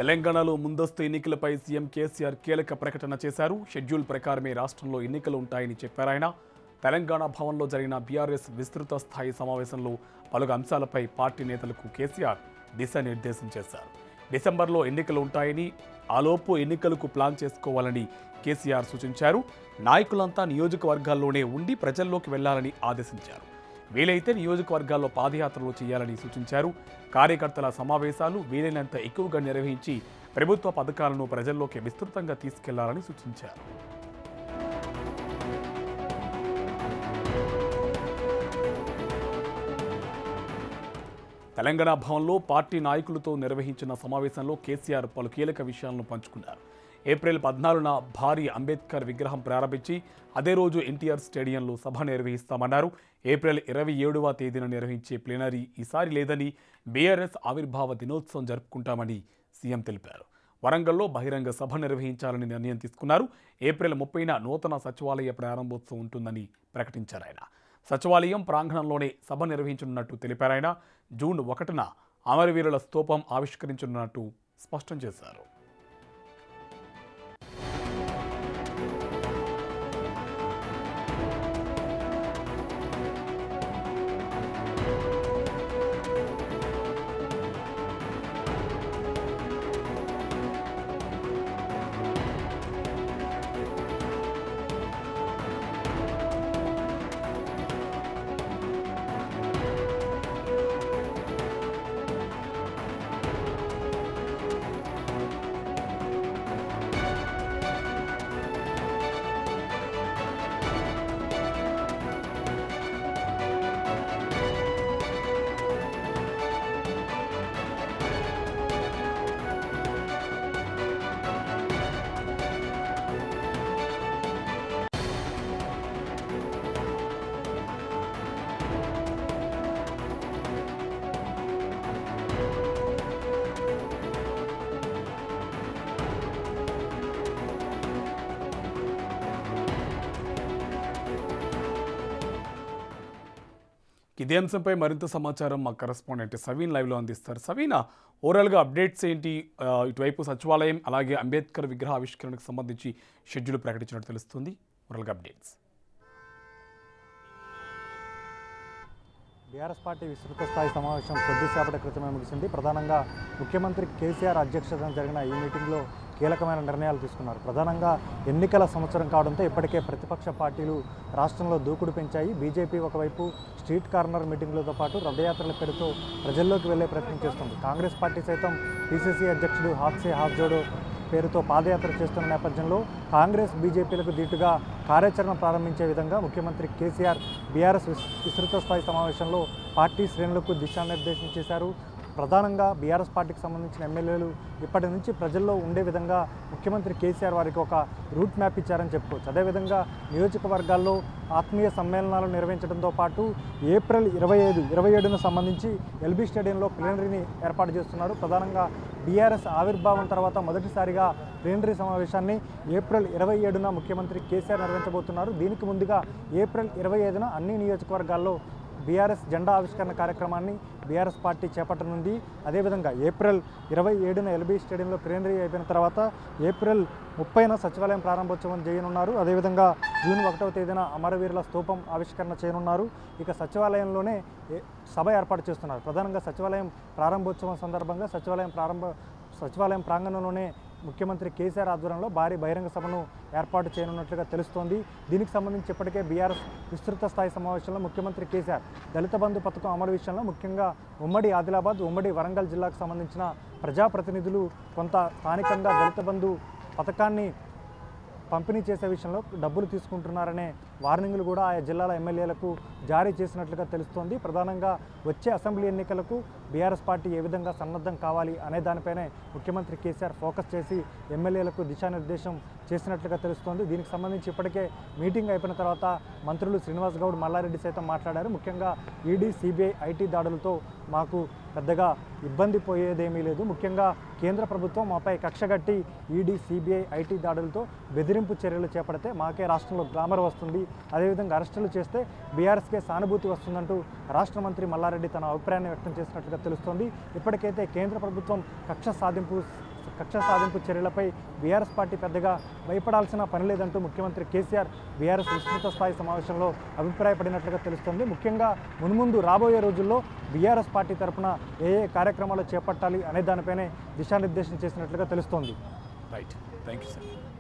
తెలంగాణలో ముందస్తు ఎన్నికలపై సీఎం కేసీఆర్ కీలక ప్రకటన చేశారు షెడ్యూల్ ప్రకారమే రాష్ట్రంలో ఎన్నికలు ఉంటాయని చెప్పారాయన తెలంగాణ భవన్లో జరిగిన బీఆర్ఎస్ విస్తృత స్థాయి సమావేశంలో పలు అంశాలపై పార్టీ నేతలకు కేసీఆర్ దిశానిర్దేశం చేశారు డిసెంబర్లో ఎన్నికలు ఉంటాయని ఆలోపు ఎన్నికలకు ప్లాన్ చేసుకోవాలని కేసీఆర్ సూచించారు నాయకులంతా నియోజకవర్గాల్లోనే ఉండి ప్రజల్లోకి వెళ్లాలని ఆదేశించారు వీలైతే నియోజకవర్గాల్లో పాదయాత్రలు చేయాలని సూచించారు కార్యకర్తల సమావేశాలు వీలైనంత ఎక్కువగా నిర్వహించి ప్రభుత్వ పథకాలను ప్రజల్లోకి విస్తృతంగా తీసుకెళ్లాలని సూచించారు తెలంగాణ భవన్లో పార్టీ నాయకులతో నిర్వహించిన సమావేశంలో కేసీఆర్ పలు కీలక విషయాలను పంచుకున్నారు ఏప్రిల్ పద్నాలుగున భారీ అంబేద్కర్ విగ్రహం ప్రారంభించి అదే రోజు ఎన్టీఆర్ స్టేడియంలో సభ నిర్వహిస్తామన్నారు ఏప్రిల్ ఇరవై ఏడవ తేదీన నిర్వహించే ప్లీనరీ ఈసారి లేదని బీఆర్ఎస్ ఆవిర్భావ దినోత్సవం జరుపుకుంటామని సీఎం తెలిపారు వరంగల్లో బహిరంగ సభ నిర్వహించాలని నిర్ణయం తీసుకున్నారు ఏప్రిల్ ముప్పైన నూతన సచివాలయ ప్రారంభోత్సవం ఉంటుందని ప్రకటించారు ఆయన సచివాలయం ప్రాంగణంలోనే సభ నిర్వహించనున్నట్టు తెలిపారాయన జూన్ ఒకటిన అమరవీరుల స్తూపం ఆవిష్కరించనున్నట్టు స్పష్టం చేశారు ఇదే అంశంపై మరింత సమాచారం మా కరెస్పాండెంట్ సవీన్ లైవ్లో అందిస్తారు సవీన ఓవరాల్గా అప్డేట్స్ ఏంటి ఆ, ఇటువైపు సచివాలయం అలాగే అంబేద్కర్ విగ్రహ ఆవిష్కరణకు సంబంధించి షెడ్యూల్ ప్రకటించినట్టు తెలుస్తుంది ఓవరాల్గా అప్డేట్స్ బీఆర్ఎస్ పార్టీ విస్తృత స్థాయి సమావేశం కొద్దిసేపటి క్రితమే ముగిసింది ప్రధానంగా ముఖ్యమంత్రి కేసీఆర్ అధ్యక్షతన జరిగిన ఈ మీటింగ్లో కీలకమైన నిర్ణయాలు తీసుకున్నారు ప్రధానంగా ఎన్నికల సంవత్సరం కావడంతో ఇప్పటికే ప్రతిపక్ష పార్టీలు రాష్ట్రంలో దూకుడు పెంచాయి బీజేపీ ఒకవైపు స్ట్రీట్ కార్నర్ మీటింగ్లతో పాటు రథయాత్రల పేరుతో ప్రజల్లోకి వెళ్లే ప్రయత్నం చేస్తుంది కాంగ్రెస్ పార్టీ సైతం పీసీసీ అధ్యక్షుడు హాత్సే హాత్ జోడో పేరుతో పాదయాత్ర చేస్తున్న నేపథ్యంలో కాంగ్రెస్ బీజేపీలకు దీటుగా కార్యాచరణ ప్రారంభించే విధంగా ముఖ్యమంత్రి కేసీఆర్ బీఆర్ఎస్ విస్- విస్తృత స్థాయి సమావేశంలో పార్టీ శ్రేణులకు దిశానిర్దేశం చేశారు ప్రధానంగా బీఆర్ఎస్ పార్టీకి సంబంధించిన ఎమ్మెల్యేలు ఇప్పటి నుంచి ప్రజల్లో ఉండే విధంగా ముఖ్యమంత్రి కేసీఆర్ వారికి ఒక రూట్ మ్యాప్ ఇచ్చారని చెప్పుకోవచ్చు అదేవిధంగా నియోజకవర్గాల్లో ఆత్మీయ సమ్మేళనాలు నిర్వహించడంతో పాటు ఏప్రిల్ ఇరవై ఐదు ఇరవై ఏడున సంబంధించి ఎల్బీ స్టేడియంలో ప్లీనరీని ఏర్పాటు చేస్తున్నారు ప్రధానంగా బీఆర్ఎస్ ఆవిర్భావం తర్వాత మొదటిసారిగా ప్లీనరీ సమావేశాన్ని ఏప్రిల్ ఇరవై ఏడున ముఖ్యమంత్రి కేసీఆర్ నిర్వహించబోతున్నారు దీనికి ముందుగా ఏప్రిల్ ఇరవై ఐదున అన్ని నియోజకవర్గాల్లో బీఆర్ఎస్ జెండా ఆవిష్కరణ కార్యక్రమాన్ని బీఆర్ఎస్ పార్టీ చేపట్టనుంది అదేవిధంగా ఏప్రిల్ ఇరవై ఏడున ఎల్బీ స్టేడియంలో ప్లీనరీ అయిపోయిన తర్వాత ఏప్రిల్ ముప్పైన సచివాలయం ప్రారంభోత్సవం చేయనున్నారు అదేవిధంగా జూన్ ఒకటవ తేదీన అమరవీరుల స్తూపం ఆవిష్కరణ చేయనున్నారు ఇక సచివాలయంలోనే ఏ- సభ ఏర్పాటు చేస్తున్నారు ప్రధానంగా సచివాలయం ప్రారంభోత్సవం సందర్భంగా సచివాలయం ప్రారంభ సచివాలయం ప్రాంగణంలోనే ముఖ్యమంత్రి కేసీఆర్ ఆధ్వర్యంలో భారీ బహిరంగ సభను ఏర్పాటు చేయనున్నట్లుగా తెలుస్తోంది దీనికి సంబంధించి ఇప్పటికే బీఆర్ఎస్ విస్తృత స్థాయి సమావేశంలో ముఖ్యమంత్రి కేసీఆర్ దళిత బంధు పథకం అమలు విషయంలో ముఖ్యంగా ఉమ్మడి ఆదిలాబాద్ ఉమ్మడి వరంగల్ జిల్లాకు సంబంధించిన ప్రజాప్రతినిధులు కొంత స్థానికంగా దళిత బంధు పథకాన్ని పంపిణీ చేసే విషయంలో డబ్బులు తీసుకుంటున్నారనే వార్నింగ్లు కూడా ఆయా జిల్లాల ఎమ్మెల్యేలకు జారీ చేసినట్లుగా తెలుస్తోంది ప్రధానంగా వచ్చే అసెంబ్లీ ఎన్నికలకు బీఆర్ఎస్ పార్టీ ఏ విధంగా సన్నద్ధం కావాలి అనే దానిపైనే ముఖ్యమంత్రి కేసీఆర్ ఫోకస్ చేసి ఎమ్మెల్యేలకు దిశానిర్దేశం చేసినట్లుగా తెలుస్తోంది దీనికి సంబంధించి ఇప్పటికే మీటింగ్ అయిపోయిన తర్వాత మంత్రులు శ్రీనివాస్ గౌడ్ మల్లారెడ్డి సైతం మాట్లాడారు ముఖ్యంగా ఈడీ సిబిఐ ఐటీ దాడులతో మాకు పెద్దగా ఇబ్బంది పోయేదేమీ లేదు ముఖ్యంగా కేంద్ర ప్రభుత్వం మాపై కక్షగట్టి ఈడీ సిబిఐ ఐటీ దాడులతో బెదిరింపు చర్యలు చేపడితే మాకే రాష్ట్రంలో గ్లామర్ వస్తుంది అదేవిధంగా అరెస్టులు చేస్తే బీఆర్ఎస్కే సానుభూతి వస్తుందంటూ రాష్ట్ర మంత్రి మల్లారెడ్డి తన అభిప్రాయాన్ని వ్యక్తం చేసినట్లుగా తెలుస్తోంది ఇప్పటికైతే కేంద్ర ప్రభుత్వం కక్ష సాధింపు కక్ష సాధింపు చర్యలపై బీఆర్ఎస్ పార్టీ పెద్దగా భయపడాల్సిన పని లేదంటూ ముఖ్యమంత్రి కేసీఆర్ బీఆర్ఎస్ విస్తృత స్థాయి సమావేశంలో అభిప్రాయపడినట్లుగా తెలుస్తోంది ముఖ్యంగా మున్ముందు రాబోయే రోజుల్లో బీఆర్ఎస్ పార్టీ తరఫున ఏ ఏ కార్యక్రమాలు చేపట్టాలి అనే దానిపైనే దిశానిర్దేశం చేసినట్లుగా తెలుస్తోంది రైట్ థ్యాంక్ యూ సార్